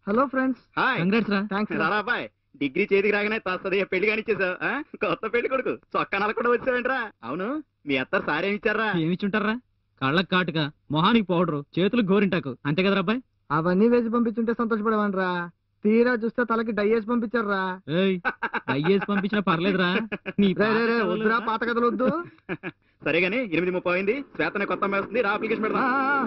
Hello friends hi congrats రా thanks రారా అబ్బాయి డిగ్రీ చేతికి రాగానే తస్తది పెళ్లి కానిచ్చేసావు ఆ? కొత్త పెళ్లి కొడుకు చొక్కా నలకుండా వచ్చావేంట్రా అవును మీ అత్త సారేం ఇచ్చారా ఏమిచ్చుంటారా కళ్ళకు కాటుక మొహానికి పౌడరు చేతులకు గోరింటాకు అంతే కదరా అబ్బాయి అవన్నీ వేసి పంపించుంటే సంతోషపడేవాన్ రా తీరా చూస్తే తలకి డై వేసి పంపించారా ఏయ్ అయ్యేసి పంపించినా పర్లేదురా నీ రే రే రే పాత వద్దురా కథలు పాత కథలు వద్దు సరే గానీ ఎనిమిది ముప్పై అయింది శ్వేతనే కొత్త అమ్మాయి వస్తుంది రా అప్లికేషన్ పెడదాం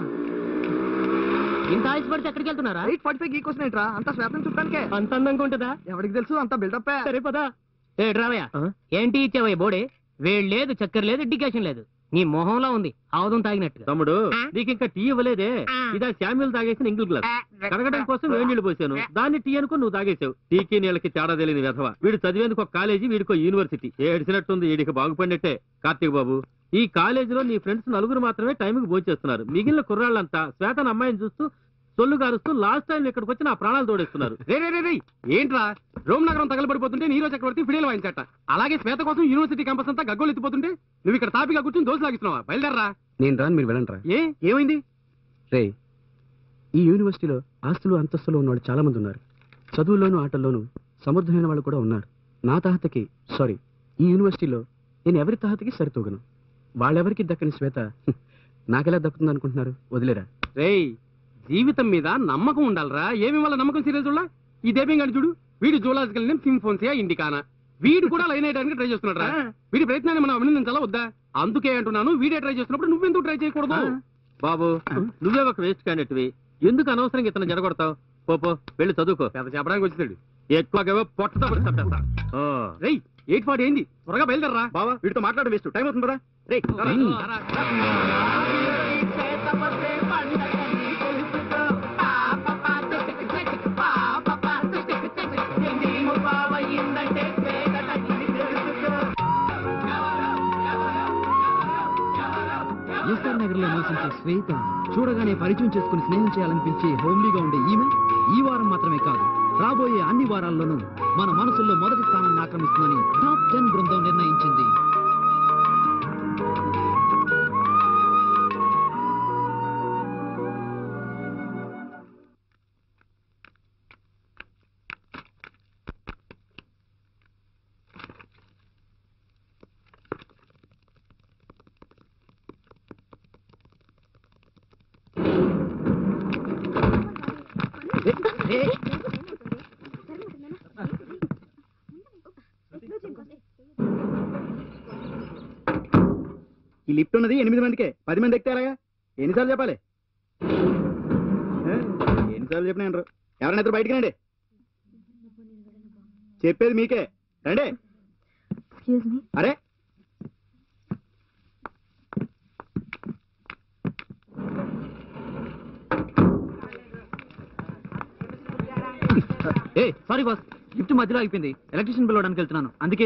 ఇంత ఆశపడితే ఎక్కడికి వెళ్తున్నారా ఎయిట్ ఫార్టీ ఫైవ్ గీక్ వస్తున్నాయిట్రా అంతా శ్వేతం చుట్టానికే అంత అందంగా ఉంటుందా ఎవరికి తెలుసు అంతా బిల్డప్ సరే పదా ఏ రావయ్య ఏంటి ఇచ్చావయ్య బోడే వేడి లేదు చక్కెర లేదు ఇండికేషన్ లేదు నీ మొహంలో ఉంది ఆవుదం తాగినట్టుగా తమ్ముడు ఆ? నీకు ఇంకా టీ ఇవ్వలేదే ఆ. ఇదా శామ్యుల్ తాగేసిన ఇంగిల్ గ్లాస్ కడగడం కోసం వేడి నీళ్లు పోసాను దాన్ని టీ అనుకో నువ్వు తాగేసావు టీకి నీళ్ళకి తేడా తెలియని వెధవ వీడు చదివేందుకు ఒక కాలేజీ వీడికో యూనివర్సిటీ ఏడిసినట్టుంది వీడికి బాగుపడినట్టే కార్తీక్ బాబు ఈ కాలేజీలో నీ ఫ్రెండ్స్ నలుగురు మాత్రమే టైంకి భోంచేస్తున్నారు మిగిలిన కుర్రాళ్ళంతా శ్వేతన్ అమ్మాయిని చూస్తూ సొల్లు గారుస్తూ లాస్ట్ టైం ఇక్కడికి వచ్చి నా ప్రాణాలు తోడేస్తున్నారు రే రే రే రే ఏంట్రా రోమ్ నగరం తగలబడిపోతుంటే నీరో చక్రవర్తి ఫిడేలు వాయించట అలాగే శ్వేత కోసం యూనివర్సిటీ క్యాంపస్ అంతా గగ్గోలు ఎత్తిపోతుంటే నువ్వు ఇక్కడ తాపిగా కూర్చొని దోశ లాగిస్తున్నావా బయలుదేరరా నేను రాను మీరు వెళ్ళండి రా ఏ ఏమైంది రే ఈ యూనివర్సిటీలో ఆస్తులు అంతస్తులు ఉన్నవాళ్ళు చాలా మంది ఉన్నారు చదువుల్లోనూ ఆటల్లోనూ సమర్థమైన వాళ్ళు కూడా ఉన్నారు నా తాహతకి సారీ ఈ యూనివర్సిటీలో నేను ఎవరి తాహతకి సరితూగను వాళ్ళెవరికి దక్కని శ్వేత హ్మ్, నాకెలా దక్కుతుంది అనుకుంటున్నారు వదిలేరా రేయ్ జీవితం మీద నమ్మకం ఉండాలిరా ఏమి వాళ్ళ నమ్మకం సీరియల్ చూడ ఈ దేవం గాని చూడు వీడు జూలాజికల్ నేమ్ సింఫోన్సియా ఇండికానా వీడు కూడా లైన్ అయ్యడానికి ట్రై చేస్తున్నాడు రా వీడి ప్రయత్నాన్ని మనం అభినందించాలా వద్దా అందుకే అంటున్నాను వీడే ట్రై చేస్తున్నప్పుడు నువ్వెందుకు ట్రై చేయకూడదు బాబు నువ్వే ఒక వేస్ట్ క్యాండిడేట్వి ఎందుకు అనవసరంగా ఇతను జరగొడతావు పోపో వెళ్ళి చదువుకో పెద్ద చెప్పడానికి వచ్చేసాడు ఎక్కువగా పొట్టతో పడి చంపేస్తా. ఆ. రేయ్ ఎయిట్ ఫార్టీ అయింది త్వరగా బయలుదేరరా బావా వీడితో మాట్లాడడం వేస్ట్ టైం అవుతుంది కదా రే ఎస్ఆర్ నగర్ లో నివసించే శ్వేత చూడగానే పరిచయం చేసుకుని స్నేహం చేయాలనిపించే హోమ్లీగా ఉండే ఈమె ఈ వారం మాత్రమే కాదు రాబోయే అన్ని వారాల్లోనూ మన మనసుల్లో మొదటి స్థానాన్ని ఆక్రమిస్తుందని టాప్ టెన్ బృందం నిర్ణయించింది ఈ లిఫ్ట్ ఉన్నది ఎనిమిది మందికే పది మంది ఎక్కితే ఎలాగా ఎన్నిసార్లు చెప్పాలి ఏ? ఎన్నిసార్లు చెప్పిన వినరు. ఎవరైనా ఇద్దరు బయటికి రండి చెప్పేది మీకే రండి ఎక్స్క్యూజ్ మీ అరే ఏ సారీ బాస్ లిఫ్ట్ మధ్యలో అయిపోయింది ఎలక్ట్రిషియన్ పిలవడానికి వెళ్తున్నాను అందుకే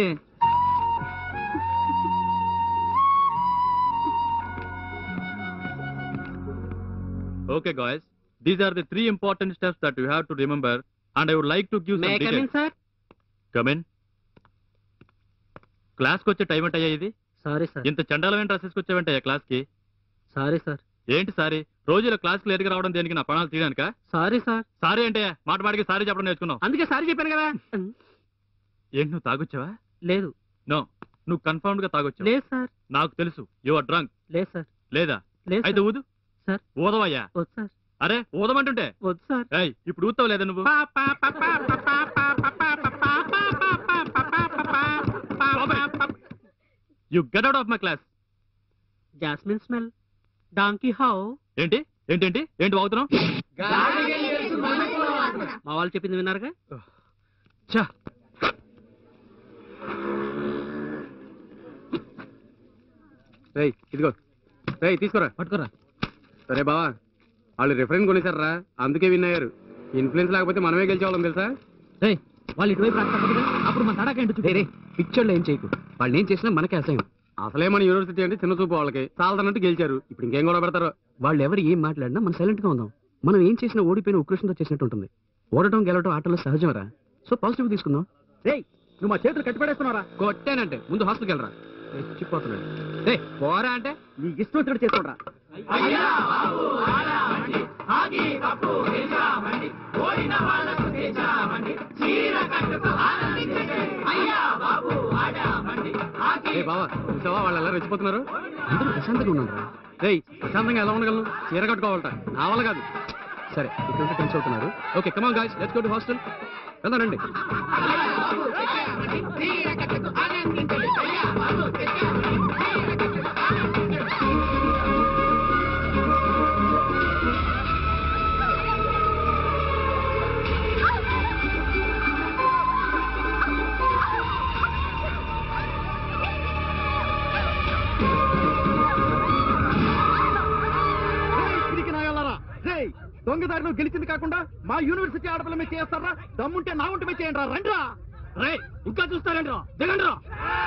Okay, guys. These are the three important steps that you have to remember, and I would like to give some details. Sir Come in. క్లాస్కి వచ్చే టైం ఏంటయ్యా ఇది సారీ సార్ ఇంత చండాలమైన డ్రెస్సెస్కి వచ్చావంటయ్యా క్లాస్కి సారీ సార్ ఏంటి సారీ రోజులో క్లాస్కి లేట్గా రావడం దేనికి నా ప్రాణాలు తీయడానికా సారీ సార్ సారీ అంటే మాట మాటికి సారీ చెప్పడం నేర్చుకున్నావు అందుకే సారీ చెప్పాను కదా ఏంటి నువ్వు తాగొచ్చావా లేదు నో నువ్వు కన్ఫర్మ్ గా తాగొచ్చావు లేదు సార్ నాకు తెలుసు యు ఆర్ డ్రంక్ లేదు సార్ లేదా లేదు అయితే సార్. ఊదు సార్. ఊదవయ్యా వద్దు సార్ అరే ఊదమంటుంటే వద్దు సార్ ఏయ్ ఇప్పుడు ఊతావు లేదా నువ్వు you get out of my class jasmine smell donkey how ఏంటి ఏంటేంటి ఏంటి వాగుతున్నావు మా వాళ్ళు చెప్పింది విన్నారుగా ఛా రేయ్ ఇదిగో రేయ్ తీసుకోరా పట్టుకోరా సరే బావా వాళ్ళు రిఫరెన్స్ కొనేసారా అందుకే విన్ అయ్యారు ఇన్ఫ్లుయెన్స్ లేకపోతే మనమే గెలిచేవాళ్ళం తెలుసా రే వాళ్ళు ఇటువైపు రాకపోతే అప్పుడు మన తడాక ఏంటో రే రే పిక్చర్లో ఏం చేయకు వాళ్ళు ఏం చేసినా మనకే అసహ్యం అసలే మన యూనివర్సిటీ అంటే చిన్న చూపు వాళ్ళకి చాలదన్నట్టు గెలిచారు ఇప్పుడు ఇంకేం కూడా పెడతారు వాళ్ళు ఎవరు ఏం మాట్లాడినా మనం సైలెంట్ గా ఉందాం మనం ఏం చేసినా ఓడిపోయిన ఉక్రోషంతో చేసినట్టు ఉంటుంది ఓడటం గెలవటం ఆటలో సహజమరా సో పాజిటివ్ తీసుకుందాం రేయ్ నువ్వు మా చేతులు కట్టిపడేస్తున్నారా కొట్టానంటే ముందు హాస్టల్కి వెళ్ళరా రెచ్చిపోతున్నాడు రే పోరా అంటే నీ ఇష్టం వచ్చినట్టు చేసుకోండిరా ఏ బావా చూసావా వాళ్ళు ఎలా రెచ్చిపోతున్నారు అందరూ ప్రశాంతంగా ఉన్నారు రా రేయ్ ప్రశాంతంగా ఎలా ఉండగలను చీర కట్టుకోవాలట నా వల్ల కాదు సరే ఇక్కడ టెన్స్ అవుతున్నారు okay come on guys let's go to hostel వెళ్దానండి తిరిగి నాయాలరా రేయ్ దొంగదారిలో గెలిచింది కాకుండా మా యూనివర్సిటీ ఆడపిల్ల మీద చేస్తారా దమ్ముంటే నా ఉంటే మీద చేయండి రా రండిరా రే ఇంకా చూస్తారండి రా దిగండి రా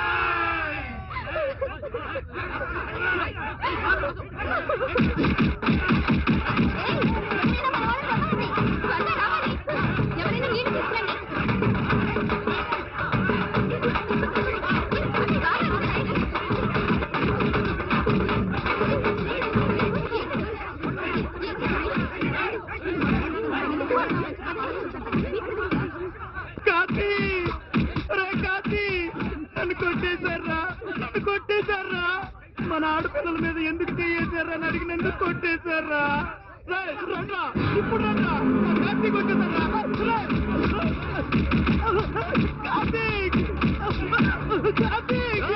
కాతి రే కాతి నన్ను కొట్టేశారా నన్ను కొట్టేశారా మన ఆడపిల్లల మీద ఎందుకు చేసారా అని అడిగి నన్ను కొట్టేశారా రే, రండ్రా, ఇప్పుడు రండ్రా. నా కార్తీక్ వచ్చేసారా? రే. కార్తీక్! కార్తీక్!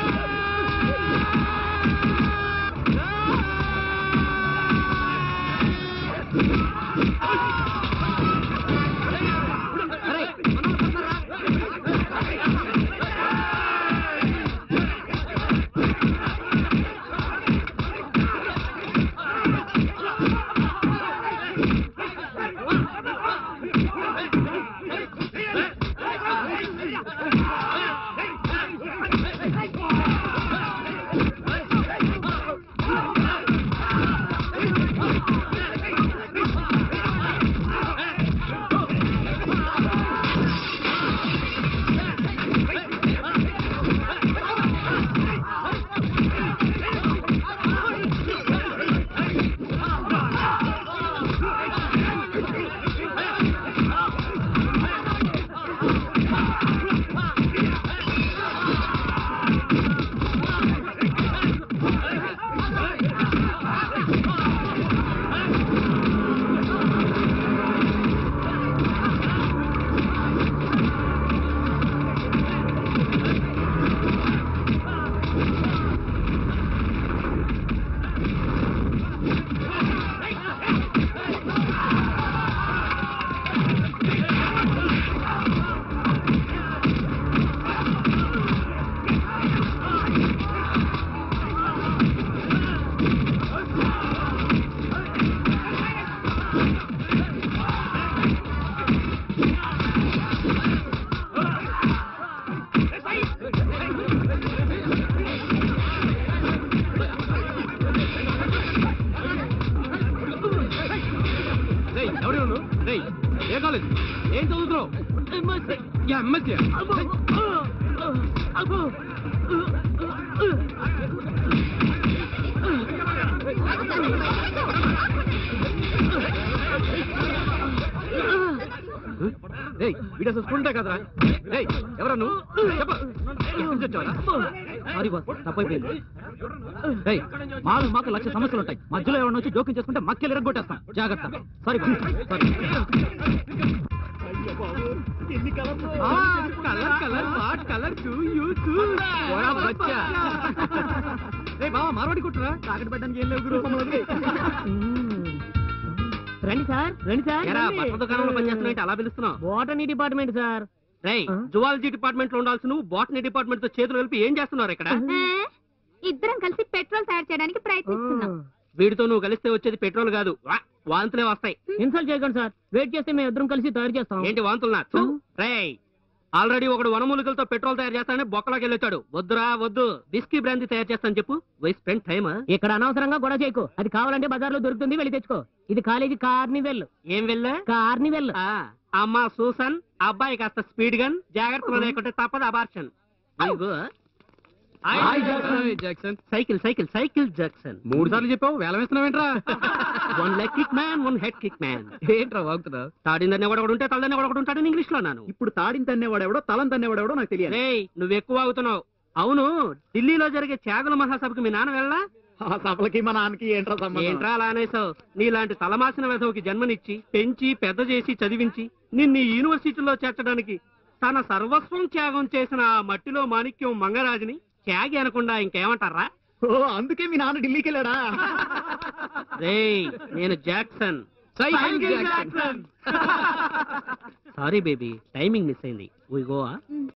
రేయ్ ఎవరు నువ్వు రేయ్ ఏ కాలేజ్ ఏం చదువుతున్నావు యా ఎంఎస్సీ రేయ్ వీడు అసలు స్కూల్ కదరా రేయ్ ఎవరా నువ్వు చెప్పు ఎక్కడి నుంచి వచ్చావరా సారీ బాస్ తప్పైపోయింది రేయ్ మాకు మాకు లక్ష సమస్యలు ఉంటాయి మధ్యలో ఎవరిని వచ్చి జోక్యం చేసుకుంటే మక్కెలు ఎరగొట్టేస్తాం జాగ్రత్త sorry boss sorry colour colour what colour to you too పోరా బచ్చా రే బావా మార్వాడి కుట్టురా తాకట్టు పెట్టడానికి ఏం లేవు గురు రండి సార్ రండి సార్ ఎరా బట్టల దుకాణంలో పనిచేస్తున్నా అలా పిలుస్తున్నావు బోటనీ డిపార్ట్మెంట్ సార్ రేయ్ జువాలజీ డిపార్ట్మెంట్ లో ఉండాల్సి నువ్వు బాటనీ డిపార్ట్మెంట్ తో చేతులు కలిపి ఏం చేస్తున్నారు ఇక్కడ ఇద్దరం కలిసి పెట్రోల్ తయారు చేయడానికి ప్రయత్నిస్తున్నాం వీడితో నువ్వు కలిస్తే వచ్చేది పెట్రోల్ కాదు వా, వాంతులే వస్తాయి ఇన్సల్ట్ చేయకండి సార్ వెయిట్ చేస్తే మేము ఇద్దరం కలిసి తయారు చేస్తాం ఏంటి వాంతులు నా రేయ్ ఆల్రెడీ ఒకడు వనమూలికలతో పెట్రోల్ తయారు చేస్తానని బొక్కలోకి వెళ్ళొచ్చాడు వద్దురా వద్దు బిస్కీ బ్రాంతి తయారు చేస్తాను చెప్పు వై స్పెండ్ టైమ్ ఇక్కడ అనవసరంగా గొడవ చేయకు అది కావాలంటే బజార్లో దొరుకుతుంది వెళ్ళి తెచ్చుకో ఇది కాలేజీ కార్నివెల్ ఏం వెళ్ళా కార్నివెల్ ఆ, అమ్మా సూసన్ అబ్బాయి కాస్త స్పీడ్ గన్ జాగ్రత్తగా లేకుంటే తప్పదు అబార్షన్ ఇదిగో Jackson cycle cycle cycle Jackson మూడు సార్లు చెప్పావు వేల వేస్తున్నావేంట్రా one leg kick man one head kick man ఏంట్రా వాగుతున్నావు తాడిందనే ఒకడు ఉంటే తలదనే ఒకడు ఉంటాడని ఇంగ్లీష్ లో అన్నాను ఇప్పుడు తాడిని తన్నేవాడు ఎవడో తలం తన్నేవాడు ఎవడో నాకు తెలియదు రేయ్ నువ్వు ఎక్కువ అవుతున్నావు అవును ఢిల్లీలో జరిగే త్యాగుల మహాసభకు మీ నాన్న వెళ్ళా ఆ సభలకి మా నాన్నకి ఏంట్రా సంబంధం ఏంట్రా అలా అనేసావు నీలాంటి తలమాసిన వెధవకి జన్మనిచ్చి పెంచి పెద్ద చేసి చదివించి నిన్ను ఈ యూనివర్సిటీలో చేర్చడానికి తన సర్వస్వం త్యాగం చేసిన ఆ మట్టిలో మాణిక్యం మంగరాజుని త్యాగి అనకుండా ఇంకేమంటారా ఓ అందుకే మీ నాన్న ఢిల్లీకి వెళ్ళాడా రేయ్ నేను Jackson sorry baby timing miss అయింది గోవా